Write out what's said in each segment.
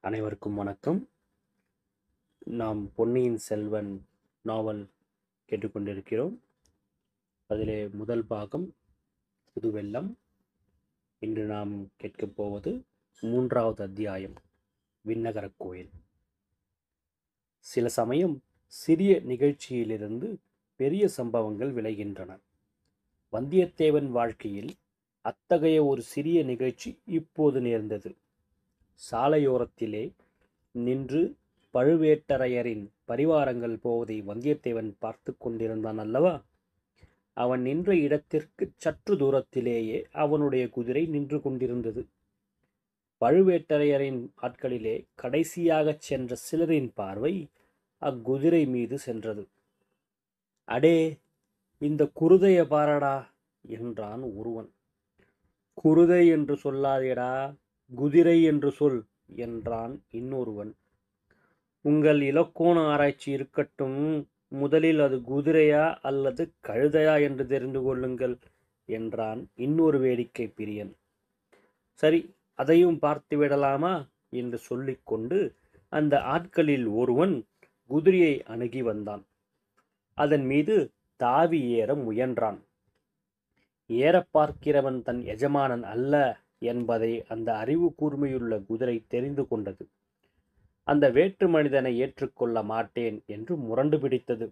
அனைவருக்கும் வணக்கம் நாம் பொன்னியின் செல்வன் நாவல் கேட்டுக்கொண்டிருக்கிறோம் அதிலே முதல் பாகம் புதுவெல்லம் இன்று நாம் கேட்கப் போவது மூன்றாவது அத்தியாயம் விண்ணகரக் கோயில் சில சமயம் சிறிய நிகழ்ச்சியிலிருந்து பெரிய சம்பவங்கள் விளைகின்றன வந்தியத்தேவன் வாழ்க்கையில் அத்தகைய ஒரு சிறிய நிகழ்ச்சி இப்போது நேர்ந்தது சாலையோரத்திலே நின்று பழுவேட்டரையரின் பரிவாரங்கள் போவதை வந்தியத்தேவன் பார்த்து கொண்டிருந்தான் அல்லவா அவன் நின்ற இடத்திற்கு சற்று தூரத்திலேயே அவனுடைய குதிரை நின்று கொண்டிருந்தது பழுவேட்டரையரின் ஆட்களிலே கடைசியாகச் சென்ற சிலரின் பார்வை அக்குதிரை மீது சென்றது அடே இந்த குருதைய பாரடா என்றான் ஒருவன் குருதை என்று சொல்லாதேடா குதிரை என்று சொல் என்றான் இன்னொருவன் உங்கள் இலக்கோண ஆராய்ச்சி இருக்கட்டும் முதலில் அது குதிரையா அல்லது கழுதையா என்று தெரிந்து கொள்ளுங்கள் என்றான் இன்னொரு வேடிக்கை பிரியன் சரி அதையும் பார்த்து விடலாமா என்று சொல்லிக்கொண்டு அந்த ஆட்களில் ஒருவன் குதிரையை அணுகி வந்தான் அதன் மீது தாவி ஏற முயன்றான் ஏறப் பார்க்கிறவன் தன் எஜமானன் அல்ல என்பதை அந்த அறிவு கூர்மையுள்ள குதிரை தெரிந்து கொண்டது அந்த வேற்று மனிதனை ஏற்றுக்கொள்ள மாட்டேன் என்று முரண்டு பிடித்தது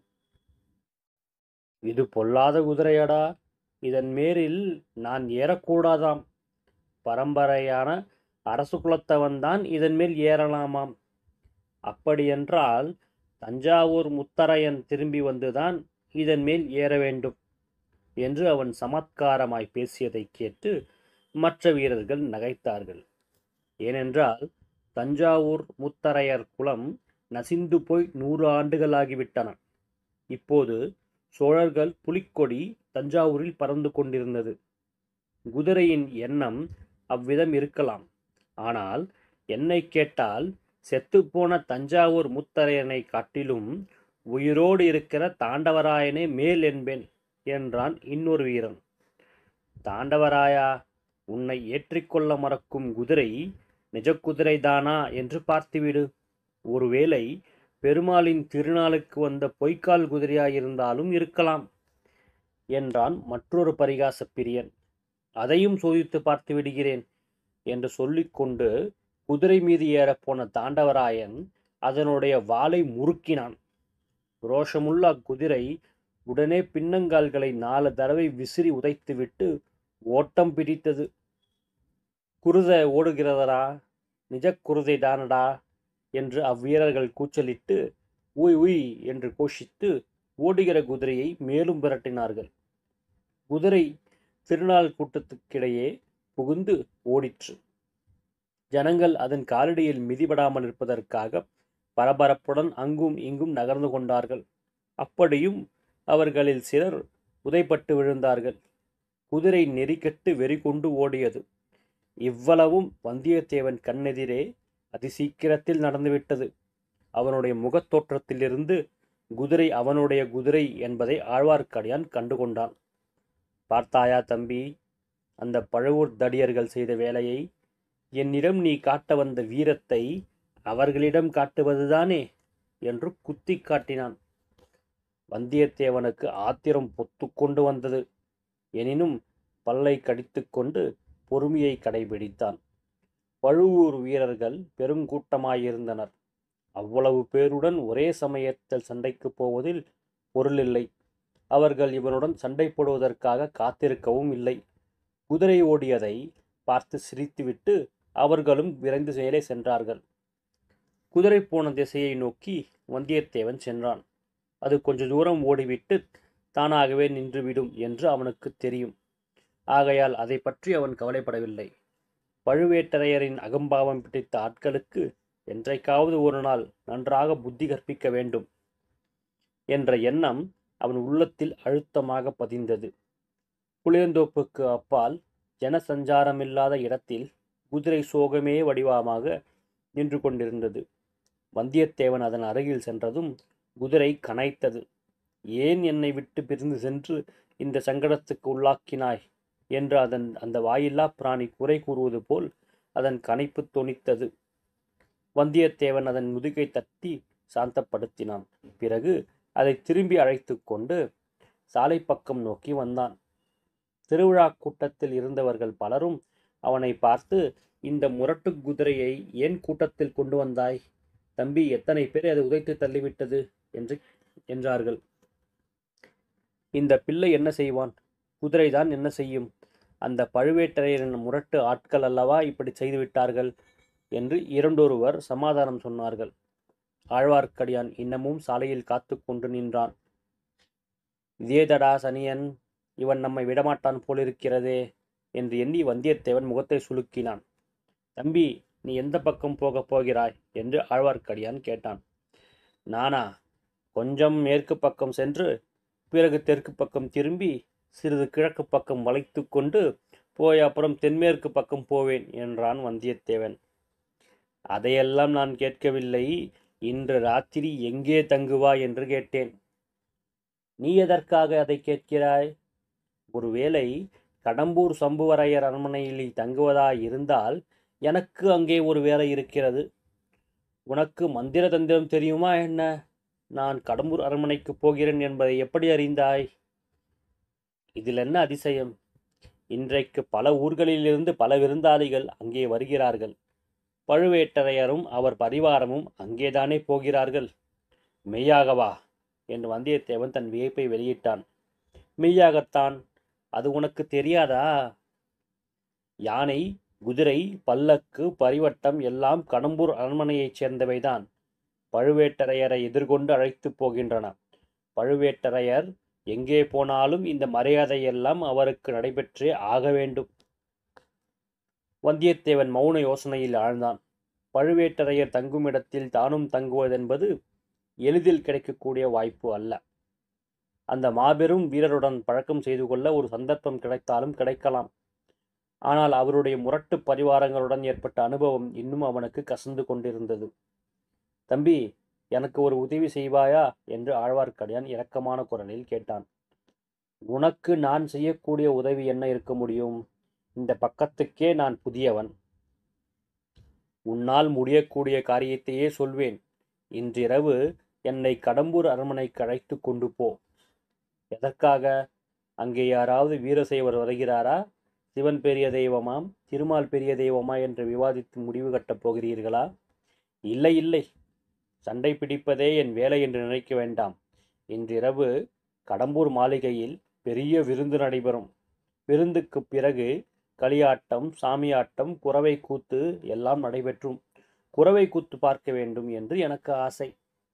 இது பொல்லாத குதிரையடா இதன் மேரில் நான் ஏறக்கூடாதாம் பரம்பரையான அரசு குலத்தவன்தான் இதன் மேல் ஏறலாமாம் அப்படியென்றால் தஞ்சாவூர் முத்தரையன் திரும்பி வந்துதான் இதன் மேல் ஏற வேண்டும் என்று அவன் சமத்காரமாய் பேசியதை கேட்டு மற்ற வீரர்கள் நகைத்தார்கள் ஏனென்றால் தஞ்சாவூர் முத்தரையர் குலம் நசிந்து போய் நூறு ஆண்டுகளாகிவிட்டன இப்போது சோழர்கள் புலிக்கொடி தஞ்சாவூரில் பறந்து கொண்டிருந்தது குதிரையின் எண்ணம் அவ்விதம் இருக்கலாம் ஆனால் என்னை கேட்டால் செத்துப்போன தஞ்சாவூர் முத்தரையனை காட்டிலும் உயிரோடு இருக்கிற தாண்டவராயனே மேல் என்பேன் என்றான் இன்னொரு வீரன் தாண்டவராயா உன்னை ஏற்றிக்கொள்ள மறக்கும் குதிரை நிஜ குதிரைதானா என்று பார்த்துவிடு ஒருவேளை பெருமாளின் திருநாளுக்கு வந்த பொய்க்கால் குதிரையாயிருந்தாலும் இருக்கலாம் என்றான் மற்றொரு பரிகாச பிரியன் அதையும் சோதித்து பார்த்து விடுகிறேன் என்று சொல்லிக்கொண்டு குதிரை மீது ஏறப்போன தாண்டவராயன் அதனுடைய வாளை முறுக்கினான் ரோஷமுள்ள அக்குதிரை உடனே பின்னங்கால்களை நாலு தடவை விசிறி உதைத்துவிட்டு ஓட்டம் பிடித்தது குருதை ஓடுகிறதடா நிஜ குருதை தானடா என்று அவ்வீரர்கள் கூச்சலிட்டு உய் உய் என்று கோஷித்து ஓடுகிற குதிரையை மேலும் விரட்டினார்கள் குதிரை திருநாள் கூட்டத்துக்கிடையே புகுந்து ஓடிற்று ஜனங்கள் அதன் காலடியில் மிதிபடாமல் இருப்பதற்காக பரபரப்புடன் அங்கும் இங்கும் நகர்ந்து கொண்டார்கள் அப்படியும் அவர்களில் சிலர் உதைப்பட்டு விழுந்தார்கள் குதிரை நெறிக்கட்டு வெறி கொண்டு ஓடியது இவ்வளவும் வந்தியத்தேவன் கண்ணெதிரே அதிசீக்கிரத்தில் நடந்துவிட்டது அவனுடைய முகத்தோற்றத்திலிருந்து குதிரை அவனுடைய குதிரை என்பதை ஆழ்வார்க்கடியான் கண்டுகொண்டான் பார்த்தாயா தம்பி அந்த பழுவூர் தடியர்கள் செய்த வேலையை என்னிடம் நீ காட்ட வந்த வீரத்தை அவர்களிடம் காட்டுவதுதானே என்று குத்தி காட்டினான் வந்தியத்தேவனுக்கு ஆத்திரம் பொத்துக்கொண்டு வந்தது எனினும் பல்லை கடித்துக்கொண்டு பொறுமையை கடைபிடித்தான் பழுவூர் வீரர்கள் பெருங்கூட்டமாயிருந்தனர் அவ்வளவு பேருடன் ஒரே சமயத்தில் சண்டைக்கு போவதில் பொருளில்லை அவர்கள் இவனுடன் சண்டை போடுவதற்காக காத்திருக்கவும் இல்லை குதிரை ஓடியதை பார்த்து சிரித்துவிட்டு அவர்களும் விரைந்து செயலே சென்றார்கள் குதிரை போன திசையை நோக்கி வந்தியத்தேவன் சென்றான் அது கொஞ்ச தூரம் ஓடிவிட்டு தானாகவே நின்றுவிடும் என்று அவனுக்கு தெரியும் ஆகையால் அதை பற்றி அவன் கவலைப்படவில்லை பழுவேட்டரையரின் அகம்பாவம் பிடித்த ஆட்களுக்கு என்றைக்காவது ஒரு நாள் நன்றாக புத்தி கற்பிக்க வேண்டும் என்ற எண்ணம் அவன் உள்ளத்தில் அழுத்தமாக பதிந்தது புளியந்தோப்புக்கு அப்பால் ஜனசஞ்சாரமில்லாத இடத்தில் குதிரை சோகமே வடிவமாக நின்று கொண்டிருந்தது வந்தியத்தேவன் அதன் அருகில் சென்றதும் குதிரை கனைத்தது ஏன் என்னை விட்டு பிரிந்து சென்று இந்த சங்கடத்துக்கு உள்ளாக்கினாய் என்று அதன் அந்த வாயில்லா பிராணி குறை கூறுவது போல் அதன் கனைப்பு தொனித்தது வந்தியத்தேவன் அதன் முதுகை தட்டி சாந்தப்படுத்தினான் பிறகு அதை திரும்பி அழைத்து கொண்டு சாலை பக்கம் நோக்கி வந்தான் திருவிழா கூட்டத்தில் இருந்தவர்கள் பலரும் அவனை பார்த்து இந்த முரட்டு குதிரையை ஏன் கூட்டத்தில் கொண்டு வந்தாய் தம்பி எத்தனை பேரை அது உதைத்து தள்ளிவிட்டது என்று என்றார்கள் இந்த பிள்ளை என்ன செய்வான் குதிரைதான் என்ன செய்யும் அந்த பழுவேட்டரையரின் முரட்டு ஆட்கள் அல்லவா இப்படி செய்துவிட்டார்கள் என்று இரண்டொருவர் சமாதானம் சொன்னார்கள் ஆழ்வார்க்கடியான் இன்னமும் சாலையில் காத்து கொண்டு நின்றான் இதேதடா சனியன் இவன் நம்மை விடமாட்டான் போலிருக்கிறதே என்று எண்ணி வந்தியத்தேவன் முகத்தை சுலுக்கினான் தம்பி நீ எந்த பக்கம் போகப் போகிறாய் என்று ஆழ்வார்க்கடியான் கேட்டான் நானா கொஞ்சம் மேற்கு பக்கம் சென்று பிறகு தெற்கு பக்கம் திரும்பி சிறிது கிழக்கு பக்கம் வளைத்து கொண்டு போய் அப்புறம் தென்மேற்கு பக்கம் போவேன் என்றான் வந்தியத்தேவன் அதையெல்லாம் நான் கேட்கவில்லை இன்று ராத்திரி எங்கே தங்குவாய் என்று கேட்டேன் நீ எதற்காக அதை கேட்கிறாய் ஒருவேளை கடம்பூர் சம்புவரையர் அரண்மனையில் தங்குவதாய் இருந்தால் எனக்கு அங்கே ஒரு வேலை இருக்கிறது உனக்கு மந்திர தந்திரம் தெரியுமா என்ன நான் கடம்பூர் அரண்மனைக்கு போகிறேன் என்பதை எப்படி அறிந்தாய் இதில் என்ன அதிசயம் இன்றைக்கு பல ஊர்களிலிருந்து பல விருந்தாளிகள் அங்கே வருகிறார்கள் பழுவேட்டரையரும் அவர் பரிவாரமும் அங்கேதானே போகிறார்கள் மெய்யாகவா என்று வந்தியத்தேவன் தன் வியப்பை வெளியிட்டான் மெய்யாகத்தான் அது உனக்கு தெரியாதா யானை குதிரை பல்லக்கு பரிவட்டம் எல்லாம் கடம்பூர் அரண்மனையைச் சேர்ந்தவைதான் பழுவேட்டரையரை எதிர்கொண்டு அழைத்து போகின்றன பழுவேட்டரையர் எங்கே போனாலும் இந்த மரியாதையெல்லாம் அவருக்கு நடைபெற்றே ஆக வேண்டும் வந்தியத்தேவன் மௌன யோசனையில் ஆழ்ந்தான் பழுவேட்டரையர் தங்கும் இடத்தில் தானும் தங்குவதென்பது எளிதில் கிடைக்கக்கூடிய வாய்ப்பு அல்ல அந்த மாபெரும் வீரருடன் பழக்கம் செய்து கொள்ள ஒரு சந்தர்ப்பம் கிடைத்தாலும் கிடைக்கலாம் ஆனால் அவருடைய முரட்டு பரிவாரங்களுடன் ஏற்பட்ட அனுபவம் இன்னும் அவனுக்கு கசந்து கொண்டிருந்தது தம்பி எனக்கு ஒரு உதவி செய்வாயா என்று ஆழ்வார்க்கடியான் இரக்கமான குரலில் கேட்டான் உனக்கு நான் செய்யக்கூடிய உதவி என்ன இருக்க முடியும் இந்த பக்கத்துக்கே நான் புதியவன் உன்னால் முடியக்கூடிய காரியத்தையே சொல்வேன் இன்றிரவு என்னை கடம்பூர் அரண்மனைக்கு அழைத்து கொண்டு போ எதற்காக அங்கே யாராவது வீரசைவர் வருகிறாரா சிவன் பெரிய தெய்வமாம் திருமால் பெரிய தெய்வமா என்று விவாதித்து முடிவு கட்டப் போகிறீர்களா இல்லை இல்லை சண்டை பிடிப்பதே என் வேலை என்று நினைக்க வேண்டாம் இன்றிரவு கடம்பூர் மாளிகையில் பெரிய விருந்து நடைபெறும் விருந்துக்கு பிறகு களியாட்டம் சாமியாட்டம் குறவை கூத்து எல்லாம் நடைபெற்றும் குறவை கூத்து பார்க்க வேண்டும் என்று எனக்கு ஆசை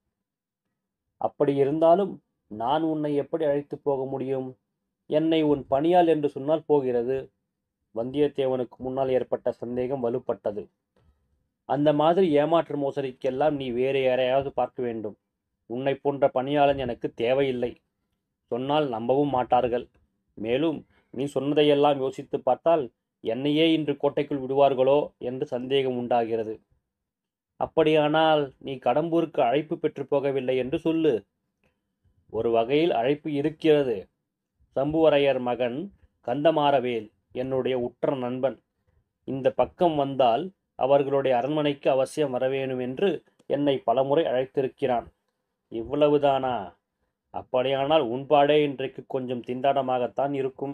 அப்படி இருந்தாலும் நான் உன்னை எப்படி அழைத்து போக முடியும் என்னை உன் பணியால் என்று சொன்னால் போகிறது வந்தியத்தேவனுக்கு முன்னால் ஏற்பட்ட சந்தேகம் வலுப்பட்டது அந்த மாதிரி ஏமாற்று மோசடிக்கெல்லாம் நீ வேறு யாரையாவது பார்க்க வேண்டும் உன்னை போன்ற பணியாளன் எனக்கு தேவையில்லை சொன்னால் நம்பவும் மாட்டார்கள் மேலும் நீ சொன்னதையெல்லாம் யோசித்து பார்த்தால் என்னையே இன்று கோட்டைக்குள் விடுவார்களோ என்று சந்தேகம் உண்டாகிறது அப்படியானால் நீ கடம்பூருக்கு அழைப்பு பெற்று போகவில்லை என்று சொல்லு ஒரு வகையில் அழைப்பு இருக்கிறது சம்புவரையர் மகன் கந்தமாறவேல் என்னுடைய உற்ற நண்பன் இந்த பக்கம் வந்தால் அவர்களுடைய அரண்மனைக்கு அவசியம் வரவேணும் என்று என்னை பலமுறை அழைத்திருக்கிறான் இவ்வளவுதானா அப்படியானால் உன்பாடே இன்றைக்கு கொஞ்சம் திண்டாட்டமாகத்தான் இருக்கும்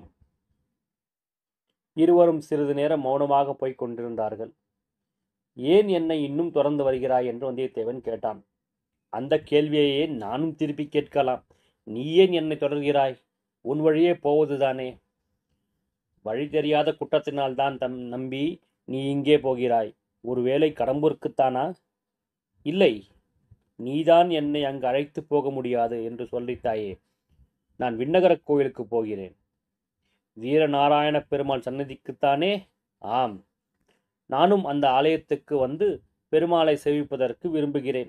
இருவரும் சிறிது நேரம் மௌனமாக போய்க் கொண்டிருந்தார்கள் ஏன் என்னை இன்னும் தொடர்ந்து வருகிறாய் என்று வந்தியத்தேவன் கேட்டான் அந்த கேள்வியையே நானும் திருப்பி கேட்கலாம் நீ ஏன் என்னை தொடர்கிறாய் உன் வழியே போவதுதானே வழி தெரியாத குற்றத்தினால்தான் தம் நம்பி நீ இங்கே போகிறாய் ஒருவேளை கடம்பூருக்குத்தானா இல்லை நீதான் என்னை அங்கு அழைத்து போக முடியாது என்று சொல்லித்தாயே நான் விண்ணகரக் கோயிலுக்கு போகிறேன் வீரநாராயண பெருமாள் சன்னதிக்குத்தானே ஆம் நானும் அந்த ஆலயத்துக்கு வந்து பெருமாளை சேவிப்பதற்கு விரும்புகிறேன்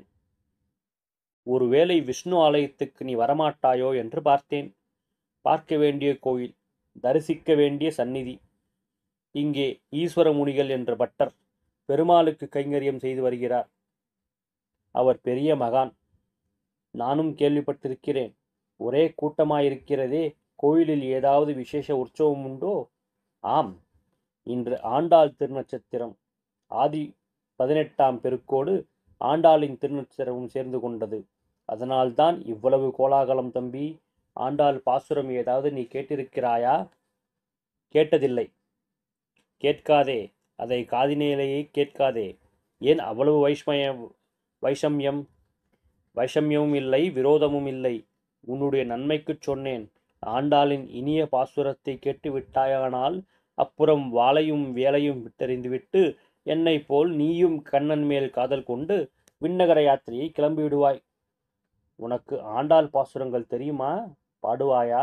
ஒருவேளை விஷ்ணு ஆலயத்துக்கு நீ வரமாட்டாயோ என்று பார்த்தேன் பார்க்க வேண்டிய கோயில் தரிசிக்க வேண்டிய சந்நிதி இங்கே ஈஸ்வர முனிகள் என்ற பட்டர் பெருமாளுக்கு கைங்கரியம் செய்து வருகிறார் அவர் பெரிய மகான் நானும் கேள்விப்பட்டிருக்கிறேன் ஒரே கூட்டமாயிருக்கிறதே கோயிலில் ஏதாவது விசேஷ உற்சவம் உண்டோ ஆம் இன்று ஆண்டாள் திருநட்சத்திரம் ஆதி பதினெட்டாம் பெருக்கோடு ஆண்டாளின் திருநட்சரமும் சேர்ந்து கொண்டது அதனால்தான் இவ்வளவு கோலாகலம் தம்பி ஆண்டாள் பாசுரம் ஏதாவது நீ கேட்டிருக்கிறாயா கேட்டதில்லை கேட்காதே அதை காதினேலேயே கேட்காதே ஏன் அவ்வளவு வைஷ்மய வைஷமியம் வைஷமியமும் இல்லை விரோதமும் இல்லை உன்னுடைய நன்மைக்குச் சொன்னேன் ஆண்டாளின் இனிய பாசுரத்தை கேட்டு விட்டாயானால் அப்புறம் வாளையும் வேலையும் விட்டறிந்துவிட்டு என்னை போல் நீயும் கண்ணன் மேல் காதல் கொண்டு விண்ணகர யாத்திரையை கிளம்பி விடுவாய் உனக்கு ஆண்டாள் பாசுரங்கள் தெரியுமா பாடுவாயா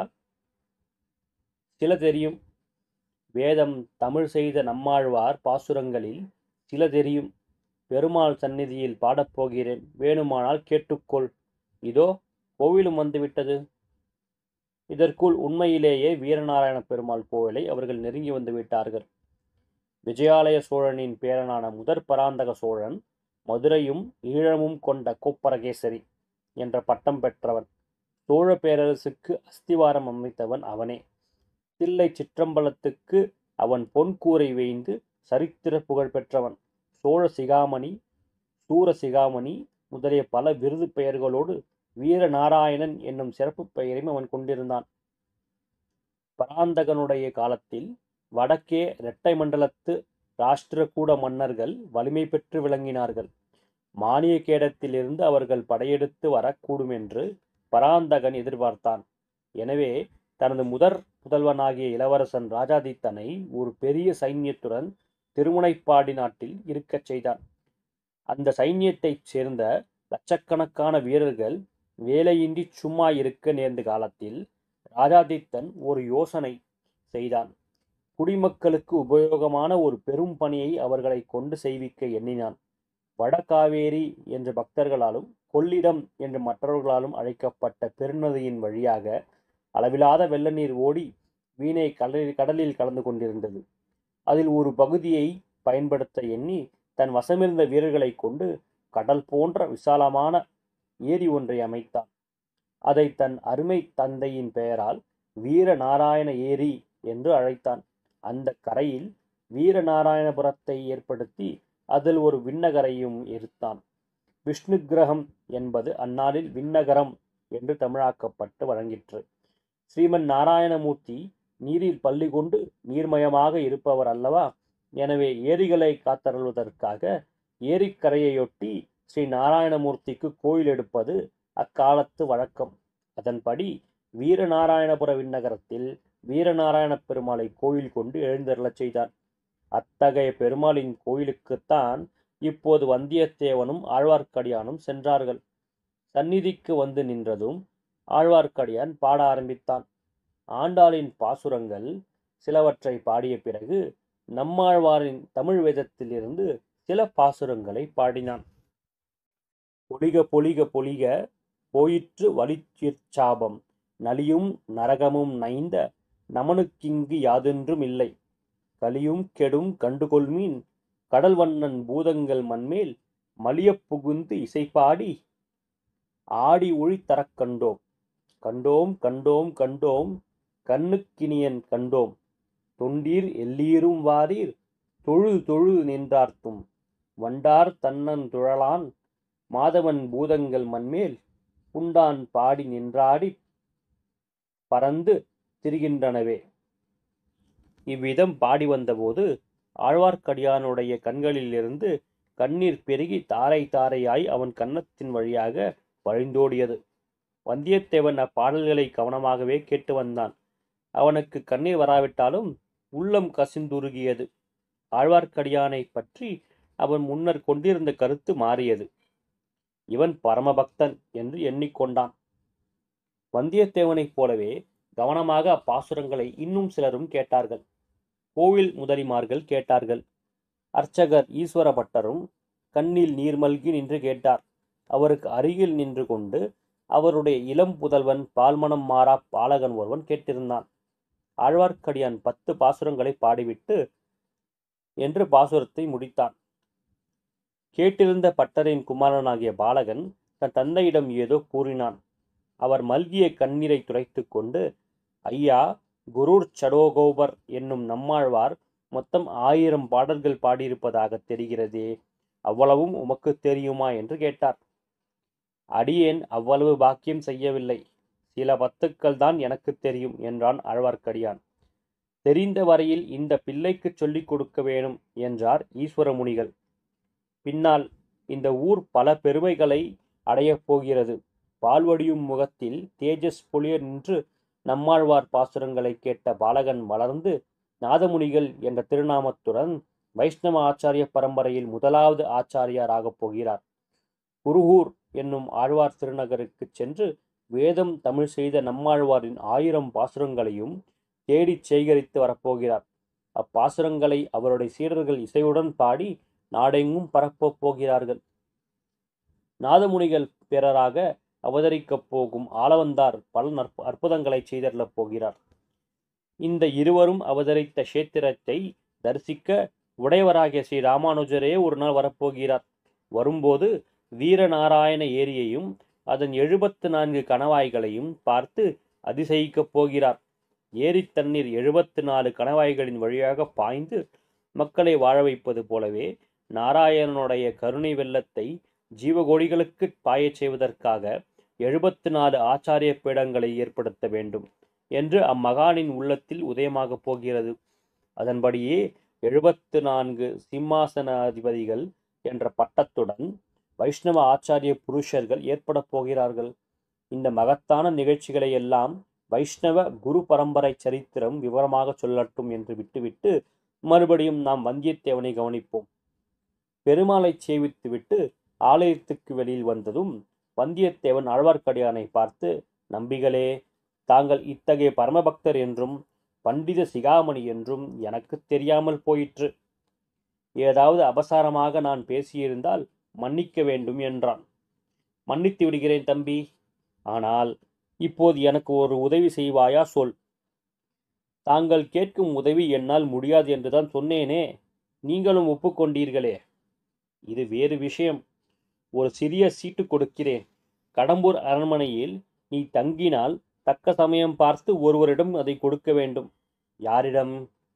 சில தெரியும் வேதம் தமிழ் செய்த நம்மாழ்வார் பாசுரங்களில் சில தெரியும் பெருமாள் சந்நிதியில் பாடப்போகிறேன் வேணுமானால் கேட்டுக்கொள் இதோ கோவிலும் வந்துவிட்டது இதற்குள் உண்மையிலேயே வீரநாராயண பெருமாள் கோவிலை அவர்கள் நெருங்கி வந்து விட்டார்கள் விஜயாலய சோழனின் பேரனான முதற் பராந்தக சோழன் மதுரையும் ஈழமும் கொண்ட கோப்பரகேசரி என்ற பட்டம் பெற்றவன் சோழ பேரரசுக்கு அஸ்திவாரம் அமைத்தவன் அவனே தில்லை சிற்றம்பலத்துக்கு அவன் பொன்கூரை வேய்ந்து சரித்திர புகழ் பெற்றவன் சோழ சிகாமணி சூர சிகாமணி முதலிய பல விருது பெயர்களோடு வீரநாராயணன் என்னும் சிறப்பு பெயரையும் அவன் கொண்டிருந்தான் பராந்தகனுடைய காலத்தில் வடக்கே இரட்டை மண்டலத்து ராஷ்டிரகூட மன்னர்கள் வலிமை பெற்று விளங்கினார்கள் மானிய கேடத்திலிருந்து அவர்கள் படையெடுத்து வரக்கூடும் என்று பராந்தகன் எதிர்பார்த்தான் எனவே தனது முதற் புதல்வனாகிய இளவரசன் ராஜாதித்தனை ஒரு பெரிய சைன்யத்துடன் திருமுனைப்பாடி நாட்டில் இருக்கச் செய்தான் அந்த சைன்யத்தைச் சேர்ந்த லட்சக்கணக்கான வீரர்கள் வேலையின்றி சும்மா இருக்க நேர்ந்த காலத்தில் ராஜாதித்தன் ஒரு யோசனை செய்தான் குடிமக்களுக்கு உபயோகமான ஒரு பெரும் பணியை அவர்களை கொண்டு செய்விக்க எண்ணினான் வடகாவேரி என்ற பக்தர்களாலும் கொள்ளிடம் என்று மற்றவர்களாலும் அழைக்கப்பட்ட பெருநதியின் வழியாக அளவிலாத வெள்ள நீர் ஓடி வீணை கடலில் கடலில் கலந்து கொண்டிருந்தது அதில் ஒரு பகுதியை பயன்படுத்த எண்ணி தன் வசமிருந்த வீரர்களை கொண்டு கடல் போன்ற விசாலமான ஏரி ஒன்றை அமைத்தான் அதை தன் அருமை தந்தையின் பெயரால் வீரநாராயண ஏரி என்று அழைத்தான் அந்த கரையில் வீரநாராயணபுரத்தை ஏற்படுத்தி அதில் ஒரு விண்ணகரையும் இருத்தான் விஷ்ணு கிரகம் என்பது அந்நாளில் விண்ணகரம் என்று தமிழாக்கப்பட்டு வழங்கிற்று ஸ்ரீமன் நாராயணமூர்த்தி நீரில் பள்ளி கொண்டு நீர்மயமாக இருப்பவர் அல்லவா எனவே ஏரிகளை காத்தருள்வதற்காக ஏரிக்கரையையொட்டி ஸ்ரீ நாராயணமூர்த்திக்கு கோயில் எடுப்பது அக்காலத்து வழக்கம் அதன்படி வீரநாராயணபுர விண்ணகரத்தில் வீரநாராயண பெருமாளை கோயில் கொண்டு எழுந்தருளச் செய்தார் அத்தகைய பெருமாளின் கோயிலுக்குத்தான் இப்போது வந்தியத்தேவனும் ஆழ்வார்க்கடியானும் சென்றார்கள் சந்நிதிக்கு வந்து நின்றதும் ஆழ்வார்க்கடியான் பாட ஆரம்பித்தான் ஆண்டாளின் பாசுரங்கள் சிலவற்றை பாடிய பிறகு நம்மாழ்வாரின் தமிழ் வேதத்திலிருந்து சில பாசுரங்களை பாடினான் பொலிக பொலிக பொலிக போயிற்று வலிச்சிற்சாபம் நலியும் நரகமும் நைந்த நமனுக்கிங்கு யாதொன்றும் இல்லை கலியும் கெடும் கண்டுகொள்மீன் கடல் வண்ணன் பூதங்கள் மண்மேல் மலியப் புகுந்து இசைப்பாடி ஆடி ஒளி தரக் கண்டோம் கண்டோம் கண்டோம் கண்டோம் கண்ணுக்கினியன் கண்டோம் தொண்டீர் எல்லீரும் வாரீர் தொழுது தொழுது நின்றார்த்தும் வண்டார் தன்னன் துழலான் மாதவன் பூதங்கள் மண்மேல் புண்டான் பாடி நின்றாடி பறந்து திரிகின்றனவே இவ்விதம் பாடி வந்தபோது ஆழ்வார்க்கடியானுடைய கண்களிலிருந்து கண்ணீர் பெருகி தாரை தாரையாய் அவன் கன்னத்தின் வழியாக வழிந்தோடியது வந்தியத்தேவன் அப்பாடல்களை கவனமாகவே கேட்டு வந்தான் அவனுக்கு கண்ணீர் வராவிட்டாலும் உள்ளம் கசிந்துருகியது ஆழ்வார்க்கடியானை பற்றி அவன் முன்னர் கொண்டிருந்த கருத்து மாறியது இவன் பரமபக்தன் என்று எண்ணிக்கொண்டான் வந்தியத்தேவனைப் போலவே கவனமாக அப்பாசுரங்களை இன்னும் சிலரும் கேட்டார்கள் கோவில் முதலிமார்கள் கேட்டார்கள் அர்ச்சகர் ஈஸ்வர பட்டரும் கண்ணில் நீர்மல்கி நின்று கேட்டார் அவருக்கு அருகில் நின்று கொண்டு அவருடைய இளம் புதல்வன் பால்மனம் மாறா பாலகன் ஒருவன் கேட்டிருந்தான் ஆழ்வார்க்கடியான் பத்து பாசுரங்களை பாடிவிட்டு என்று பாசுரத்தை முடித்தான் கேட்டிருந்த பட்டரின் குமாரனாகிய பாலகன் தன் தந்தையிடம் ஏதோ கூறினான் அவர் மல்கிய கண்ணீரை துடைத்து கொண்டு ஐயா குரூர் சடோகோபர் என்னும் நம்மாழ்வார் மொத்தம் ஆயிரம் பாடல்கள் பாடியிருப்பதாக தெரிகிறதே அவ்வளவும் உமக்கு தெரியுமா என்று கேட்டார் அடியேன் அவ்வளவு பாக்கியம் செய்யவில்லை சில பத்துக்கள் தான் எனக்கு தெரியும் என்றான் ஆழ்வார்க்கடியான் தெரிந்த வரையில் இந்த பிள்ளைக்கு சொல்லிக் கொடுக்க வேணும் என்றார் ஈஸ்வர முனிகள் பின்னால் இந்த ஊர் பல பெருமைகளை அடையப் போகிறது பால்வடியும் முகத்தில் தேஜஸ் பொழிய நின்று நம்மாழ்வார் பாசுரங்களை கேட்ட பாலகன் வளர்ந்து நாதமுனிகள் என்ற திருநாமத்துடன் வைஷ்ணவ ஆச்சாரிய பரம்பரையில் முதலாவது ஆச்சாரியாராகப் போகிறார் குருகூர் என்னும் ஆழ்வார் திருநகருக்கு சென்று வேதம் தமிழ் செய்த நம்மாழ்வாரின் ஆயிரம் பாசுரங்களையும் தேடிச் சேகரித்து வரப்போகிறார் அப்பாசுரங்களை அவருடைய சீடர்கள் இசையுடன் பாடி நாடெங்கும் பரப்பப் போகிறார்கள் நாதமுனிகள் பிறராக அவதரிக்கப் போகும் ஆளவந்தார் பல நற்ப அற்புதங்களை செய்தரலப் போகிறார் இந்த இருவரும் அவதரித்த கஷேத்திரத்தை தரிசிக்க உடையவராகிய ஸ்ரீ ராமானுஜரே ஒரு நாள் வரப்போகிறார் வரும்போது வீரநாராயண ஏரியையும் அதன் எழுபத்து நான்கு கணவாய்களையும் பார்த்து அதிசயிக்கப் போகிறார் ஏரி தண்ணீர் எழுபத்து நாலு கணவாய்களின் வழியாக பாய்ந்து மக்களை வாழ வைப்பது போலவே நாராயணனுடைய கருணை வெள்ளத்தை ஜீவகோடிகளுக்கு பாயச் செய்வதற்காக எழுபத்து நாலு ஆச்சாரிய பீடங்களை ஏற்படுத்த வேண்டும் என்று அம்மகானின் உள்ளத்தில் உதயமாகப் போகிறது அதன்படியே எழுபத்து நான்கு சிம்மாசனாதிபதிகள் என்ற பட்டத்துடன் வைஷ்ணவ ஆச்சாரிய புருஷர்கள் ஏற்பட போகிறார்கள் இந்த மகத்தான நிகழ்ச்சிகளை எல்லாம் வைஷ்ணவ குரு பரம்பரை சரித்திரம் விவரமாக சொல்லட்டும் என்று விட்டுவிட்டு மறுபடியும் நாம் வந்தியத்தேவனை கவனிப்போம் பெருமாளை சேவித்துவிட்டு ஆலயத்துக்கு வெளியில் வந்ததும் வந்தியத்தேவன் ஆழ்வார்க்கடியானை பார்த்து நம்பிகளே தாங்கள் இத்தகைய பரமபக்தர் என்றும் பண்டித சிகாமணி என்றும் எனக்கு தெரியாமல் போயிற்று ஏதாவது அபசாரமாக நான் பேசியிருந்தால் மன்னிக்க வேண்டும் என்றான் மன்னித்து விடுகிறேன் தம்பி ஆனால் இப்போது எனக்கு ஒரு உதவி செய்வாயா சொல் தாங்கள் கேட்கும் உதவி என்னால் முடியாது என்றுதான் சொன்னேனே நீங்களும் ஒப்புக்கொண்டீர்களே இது வேறு விஷயம் ஒரு சிறிய சீட்டு கொடுக்கிறேன் கடம்பூர் அரண்மனையில் நீ தங்கினால் தக்க சமயம் பார்த்து ஒருவரிடம் அதை கொடுக்க வேண்டும் யாரிடம்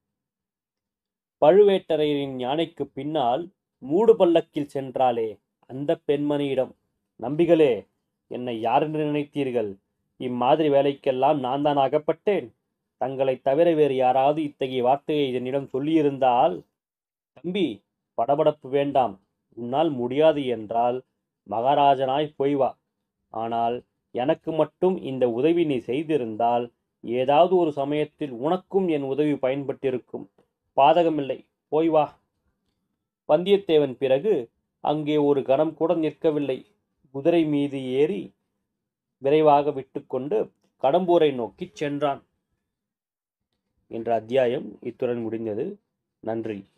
பழுவேட்டரையரின் யானைக்கு பின்னால் மூடு பல்லக்கில் சென்றாலே அந்த பெண்மணியிடம் நம்பிகளே என்னை யாரென்று நினைத்தீர்கள் இம்மாதிரி வேலைக்கெல்லாம் நான் தான் அகப்பட்டேன் தங்களை தவிர வேறு யாராவது இத்தகைய வார்த்தையை என்னிடம் சொல்லியிருந்தால் தம்பி படபடப்பு வேண்டாம் உன்னால் முடியாது என்றால் மகாராஜனாய் போய் வா ஆனால் எனக்கு மட்டும் இந்த உதவி நீ செய்திருந்தால் ஏதாவது ஒரு சமயத்தில் உனக்கும் என் உதவி பயன்பட்டிருக்கும் பாதகமில்லை போய் வா வந்தியத்தேவன் பிறகு அங்கே ஒரு கணம் கூட நிற்கவில்லை குதிரை மீது ஏறி விரைவாக விட்டுக்கொண்டு கடம்பூரை நோக்கிச் சென்றான் என்ற அத்தியாயம் இத்துடன் முடிந்தது நன்றி